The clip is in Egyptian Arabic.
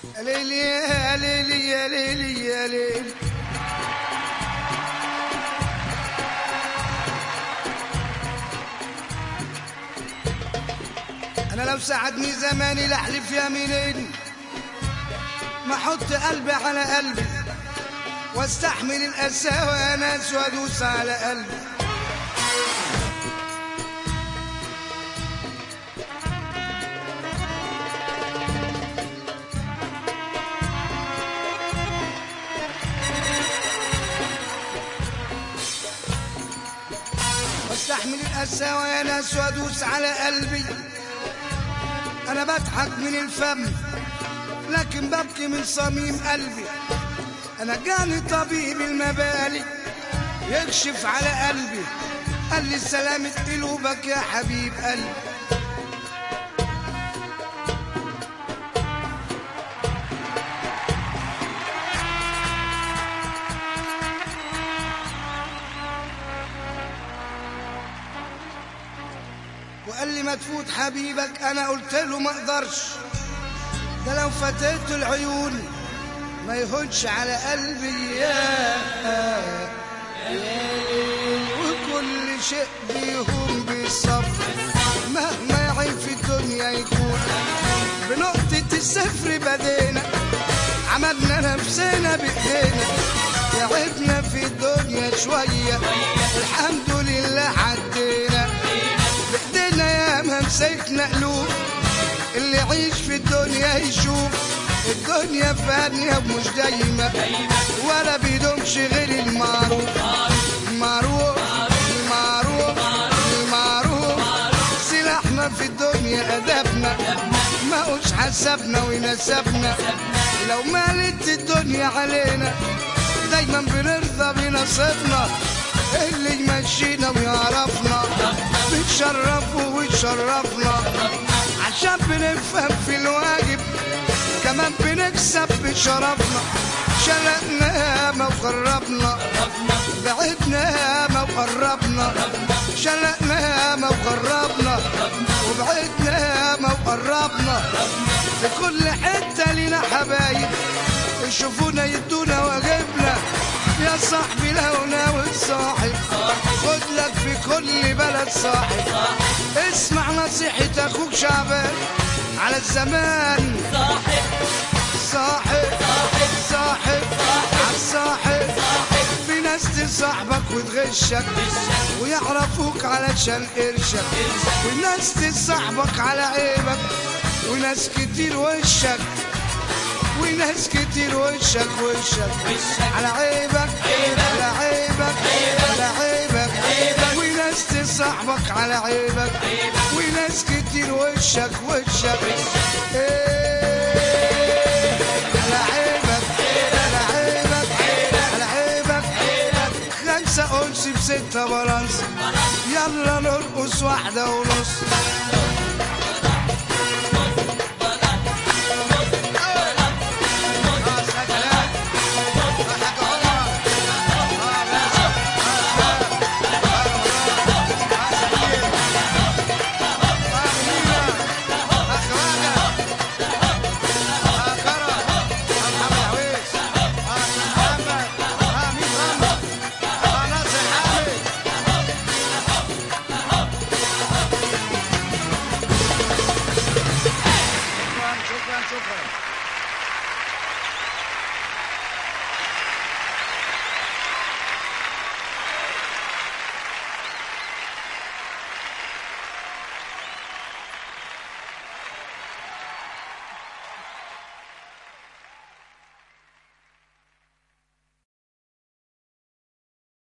يا ليلي يا ليلي يا ليلي يا ليلي انا لو ساعدني زماني لاحلف يمينين ما احط قلبي على قلبي واستحمل القساوة ناس وادوس على قلبي واستحمل القساوة يا ناس وادوس على قلبي انا بضحك من الفم لكن ببكي من صميم قلبي انا جاني طبيب المبالي يكشف على قلبي قال لي سلامة قلوبك يا حبيب قلبي وقال لي ما تفوت حبيبك انا قلت له ما اقدرش ده لو فتيت العيون ما يهونش على قلبي يا وكل شيء بيهون بالصبر مهما يعيب في الدنيا يكون بنقطة الصفر بدينا عملنا نفسنا بإيدينا تعبنا في الدنيا شوية الحمد لله عدينا بإيدينا يا ما مسكنا قلوب اللي يعيش في الدنيا يشوف الدنيا فانية مش دايمة ولا بيدومش غير المعروف المعروف المعروف المعروف سلاحنا في الدنيا أدبنا ما هوش حسبنا ونسبنا لو مالت الدنيا علينا دايما بنرضى بنصيبنا اللي يمشينا ويعرفنا بتشرفه ويشرفنا عشان بنفهم في الواجب كمان بنكسب بشرفنا شلقنا ما وقربنا بعدنا ما وقربنا شلقنا ما وقربنا وبعدنا ما وقربنا في كل حتة لنا حبايب يشوفونا يدونا واجبنا يا صاحبي لو ناوي تصاحب خد لك في كل بلد صاحب اسمع نصيحة اخوك شعبان على الزمان صاحب صاحب صاحب صاحب على الصاحب صاحب في ناس تصاحبك وتغشك ويعرفوك علشان قرشك وناس تصاحبك على عيبك وناس كتير وشك وناس كتير وشك وشك وشك على عيبك عيبك. على عيبك عيبك. على عيبك عيبك. وناس تصاحبك على عيبك عيبك. وناس كتير وشك وشك إيه. على عيبك على عيبك على عيبك خمسة أنس بستة بلانس يلا نرقص واحدة ونص